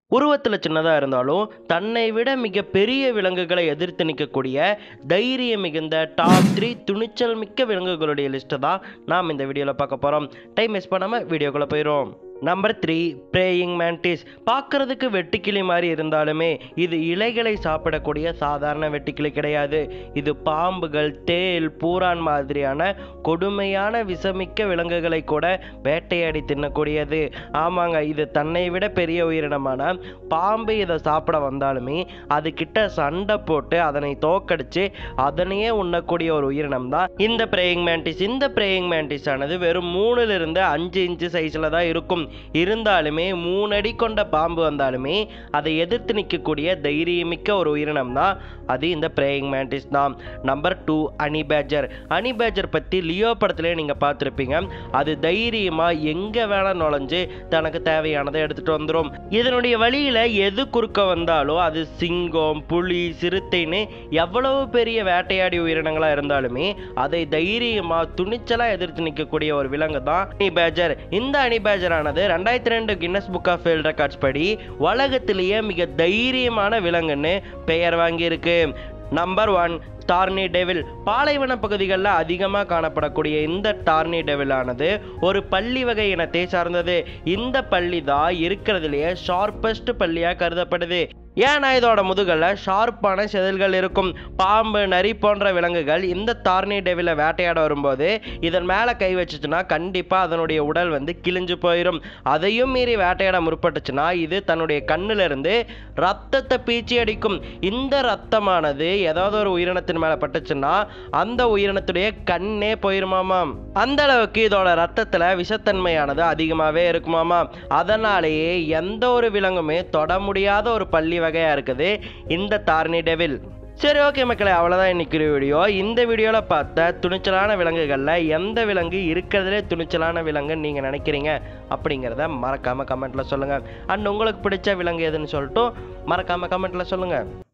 உருவத்தில் சின்னதாக இருந்தாலும் தன்னை விட மிக பெரிய விலங்குகளை எதிர்த்து நிற்கக்கூடிய தைரியம் மிகுந்த டாப் த்ரீ துணிச்சல் மிக்க விலங்குகளுடைய லிஸ்ட்டை தான் நாம் இந்த வீடியோவில் பார்க்க போகிறோம் டைம் மிஸ் பண்ணாமல் வீடியோக்குள்ளே போயிடும் நம்பர் த்ரீ பிரேயிங் மேண்டிஸ் பார்க்கறதுக்கு வெட்டுக்கிளி மாதிரி இருந்தாலுமே இது இலைகளை சாப்பிடக்கூடிய சாதாரண வெட்டுக்கிளி கிடையாது இது பாம்புகள் தேல் பூரான் மாதிரியான கொடுமையான விஷமிக்க விலங்குகளை கூட வேட்டையாடி தின்னக்கூடியது ஆமாங்க இது தன்னை விட பெரிய உயிரினமான பாம்பு இதை சாப்பிட வந்தாலுமே அது கிட்ட சண்டை போட்டு அதனை தோக்கடிச்சு அதனையே உண்ணக்கூடிய ஒரு உயிரினம் தான் இந்த பிரேயிங் மேண்டிஸ் இந்த பிரேயிங் மேண்டிஸ் ஆனது வெறும் மூணுல இருந்து அஞ்சு இன்ச்சு சைஸ்ல தான் இருக்கும் இருந்தாலுமே மூணு அடி கொண்ட பாம்பு வந்தாலுமே அதை எதிர்த்து நிற்கக்கூடிய தைரியமிக்க ஒரு உயிரினம் தான் அது இந்த பிரேயிங் மேண்டிஸ் தான் number two honey badger honey badger பற்றி லியோ படத்திலே நீங்கள் பார்த்துருப்பீங்க அது தைரியமாக எங்கே வேணால் நுழைஞ்சு தனக்கு தேவையானதை எடுத்துகிட்டு வந்துடும் இதனுடைய வழியில் எது குறுக்க வந்தாலும் அது சிங்கம் புலி சிறுத்தைன்னு எவ்வளவு பெரிய வேட்டையாடி உயிரினங்களாக இருந்தாலுமே அதை தைரியமாக துணிச்சலாக எதிர்த்து நிற்கக்கூடிய ஒரு விலங்கு தான் அனி பேஜர் இந்த அனி பேஜரானது ரெண்டாயிரத்தி ரெண்டு Guinness book of world records படி உலகத்திலேயே மிக தைரியமான விலங்குன்னு பெயர் வாங்கியிருக்கு நம்பர் ஒன் டார்னி டெவில் பாலைவன பகுதிகளில் அதிகமாக காணப்படக்கூடிய இந்த டார்னி டெவிலானது ஒரு பள்ளி வகை இனத்தை சார்ந்தது இந்த பள்ளி தான் இருக்கிறதுலையே ஷார்பஸ்ட் பள்ளியாக கருதப்படுது ஏன்னா இதோட முதுகில் ஷார்ப்பான செதில்கள் இருக்கும் பாம்பு நரி போன்ற விலங்குகள் இந்த டார்னி டெவில வேட்டையாட வரும்போது இதன் மேலே கை வச்சுச்சுன்னா கண்டிப்பாக அதனுடைய உடல் வந்து கிழிஞ்சு போயிடும் அதையும் மீறி வேட்டையாட முற்பட்டுச்சுன்னா இது தன்னுடைய கண்ணிலிருந்து ரத்தத்தை பீச்சி அடிக்கும் இந்த ரத்தமானது ஏதாவது ஒரு உயிரினத்தின் மேலே பட்டுச்சுன்னா அந்த உயிரினத்துடைய கண்ணே போயிருமாமாம் அந்த அளவுக்கு இதோட ரத்தத்தில் விஷத்தன்மையானது அதிகமாகவே இருக்குமாமா அதனாலேயே எந்த ஒரு விலங்குமே தொட முடியாத ஒரு பள்ளி வகையாக இருக்குது இந்த டார்னி டெவில் சரி ஓகே மக்களே அவ்வளோதான் இன்னைக்கு வீடியோ இந்த வீடியோவில் பார்த்த துணிச்சலான விலங்குகளில் எந்த விலங்கு இருக்கிறதுலே துணிச்சலான விலங்குன்னு நீங்கள் நினைக்கிறீங்க அப்படிங்கிறத மறக்காமல் கமெண்ட்டில் சொல்லுங்கள் அண்ட் உங்களுக்கு பிடிச்ச விலங்கு எதுன்னு சொல்லிட்டு மறக்காமல் கமெண்ட்டில் சொல்லுங்கள்